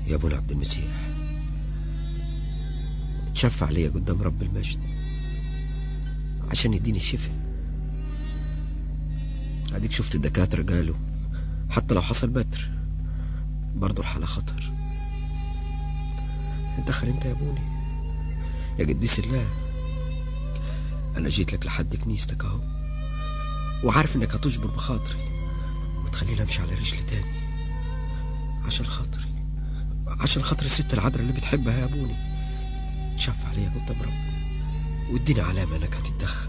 يا ابونا عبد المسيح تشفع عليا قدام رب المجد عشان يديني الشفاء اديك شفت الدكاترة قالوا حتى لو حصل بتر برضو الحالة خطر دخل انت يا ابوني يا قديس الله انا جيت لك لحد كنيستك اهو وعارف انك هتجبر بخاطري وتخليني امشي على رجلي تاني عشان خاطري عشان خاطر الست العذراء اللي بتحبها يا ابوني تشفع عليا قدام رب واديني علامة انك هتتدخل